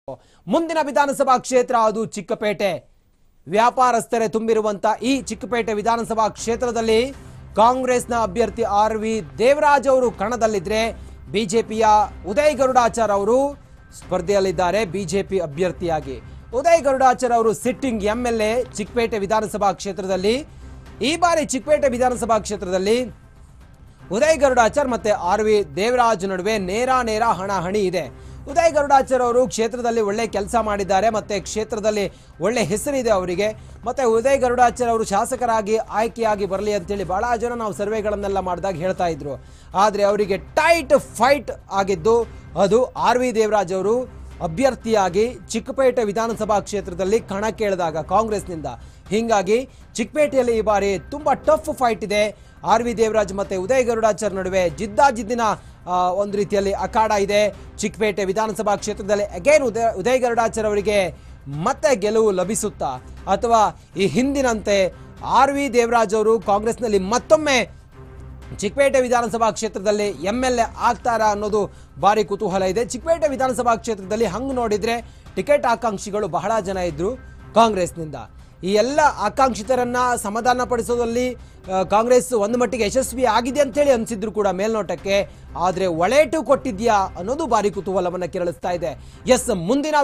ಮುಂದಿನ ವಿಧಾನಸಭಾ ಕ್ಷೇತ್ರ ಅದು ಚಿಕ್ಕಪೇಟೆ ವ್ಯಾಪಾರಸ್ಥರೇ ತುಂಬಿರುವಂತ ಈ ಚಿಕ್ಕಪೇಟೆ ವಿಧಾನಸಭಾ ಕ್ಷೇತ್ರದಲ್ಲಿ ಕಾಂಗ್ರೆಸ್ನ ಅಭ್ಯರ್ಥಿ ಆರ್ ವಿ ದೇವರಾಜ್ ಅವರು ಕಣದಲ್ಲಿದ್ರೆ ಬಿಜೆಪಿಯ ಉದಯ್ ಗರುಡಾಚಾರ್ ಅವರು ಸ್ಪರ್ಧೆಯಲ್ಲಿದ್ದಾರೆ ಬಿಜೆಪಿ ಅಭ್ಯರ್ಥಿಯಾಗಿ ಉದಯ್ ಗರುಡಾಚಾರ್ ಅವರು sitting M L A Chickpet ವಿಧಾನಸಭಾ ಕ್ಷೇತ್ರದಲ್ಲಿ ಈ ಬಾರಿ ಚಿಕ್ಕಪೇಟೆ ವಿಧಾನಸಭಾ ಕ್ಷೇತ್ರದಲ್ಲಿ ಉದಯ್ ಗರುಡಾಚಾರ್ ಮತ್ತೆ ಆರ್ ವಿ ದೇವರಾಜ್ ನಡುವೆ ನೇರ ನೇರ ಹಣಾಹಣಿ ಇದೆ ಉದಯ್ ಗರುಡಾಚಾರ್ ಅವರು ಕ್ಷೇತ್ರದಲ್ಲಿ ಒಳ್ಳೆ ಕೆಲಸ ಮಾಡಿದ್ದಾರೆ ಮತ್ತೆ ಕ್ಷೇತ್ರದಲ್ಲಿ ಒಳ್ಳೆ ಹೆಸರಿದೆ ಅವರಿಗೆ ಮತ್ತೆ ಉದಯ್ ಗರುಡಾಚಾರ್ ಅವರು ಶಾಸಕರಾಗಿ ಆಯ್ಕೆಯಾಗಿ ಬರಲಿ ಅಂತೇಳಿ ಬಹಳ ಜನ ನಾವು ಸರ್ವೆಗಳನ್ನೆಲ್ಲ ಮಾಡಿದಾಗ ಹೇಳ್ತಾ ಇದ್ರು ಆದರೆ ಅವರಿಗೆ ಟೈಟ್ ಫೈಟ್ ಆಗಿದ್ದು ಅದು ಆರ್ ವಿ ದೇವರಾಜ್ ಅವರು ಅಭ್ಯರ್ಥಿಯಾಗಿ ಚಿಕ್ಕಪೇಟೆ ವಿಧಾನಸಭಾ ಕ್ಷೇತ್ರದಲ್ಲಿ ಕಣಕ್ಕೆ ಇಳಿದಾಗ ಕಾಂಗ್ರೆಸ್ನಿಂದ ಹೀಗಾಗಿ ಚಿಕ್ಕಪೇಟೆಯಲ್ಲಿ ಈ ಬಾರಿ ತುಂಬಾ ಟಫ್ ಫೈಟ್ ಇದೆ ಆರ್ ವಿ ದೇವರಾಜ್ ಮತ್ತೆ ಉದಯ್ ಗರುಡಾಚಾರ್ ನಡುವೆ ಜಿದ್ದಾಜಿದ್ದಿನ ಆ, ಒಂದು ರೀತಿಯಲ್ಲಿ ಅಖಾಡ ಇದೆ ಚಿಕ್ಕಪೇಟೆ ವಿಧಾನಸಭಾ ಕ್ಷೇತ್ರದಲ್ಲಿ ಅಗೇನ್ ಉದಯ ಉದಯ್ ಗರುಡಾಚಾರ್ ಅವರಿಗೆ ಮತ್ತೆ ಗೆಲುವು ಲಭಿಸುತ್ತಾ ಅಥವಾ ಈ ಹಿಂದಿನಂತೆ ಆರ್ ವಿ ದೇವರಾಜ್ ಅವರು ಕಾಂಗ್ರೆಸ್ನಲ್ಲಿ ಮತ್ತೊಮ್ಮೆ ಚಿಕ್ಕಪೇಟೆ ವಿಧಾನಸಭಾ ಕ್ಷೇತ್ರದಲ್ಲಿ ಎಂ ಎಲ್ ಎ ಆಗ್ತಾರಾ ಅನ್ನೋದು ಭಾರಿ ಕುತೂಹಲ ಇದೆ ಚಿಕ್ಕಪೇಟೆ ವಿಧಾನಸಭಾ ಕ್ಷೇತ್ರದಲ್ಲಿ ಹಂಗ್ ನೋಡಿದ್ರೆ ಟಿಕೆಟ್ ಆಕಾಂಕ್ಷಿಗಳು ಬಹಳ ಜನ ಇದ್ರು ಕಾಂಗ್ರೆಸ್ನಿಂದ ಈ ಎಲ್ಲ ಆಕಾಂಕ್ಷಿತರನ್ನ ಸಮಾಧಾನ ಪಡಿಸೋದಲ್ಲಿ ಆ, ಕಾಂಗ್ರೆಸ್ ಒಂದು ಮಟ್ಟಿಗೆ ಯಶಸ್ವಿ ಆಗಿದೆ ಅಂತೇಳಿ ಅನ್ಸಿದ್ರು ಕೂಡ ಮೇಲ್ನೋಟಕ್ಕೆ ಆದ್ರೆ ಒಳೇಟು ಕೊಟ್ಟಿದ್ಯಾ ಅನ್ನೋದು ಭಾರಿ ಕುತೂಹಲವನ್ನ ಕೆರಳಿಸ್ತಾ ಇದೆ ಎಸ್ ಮುಂದಿನ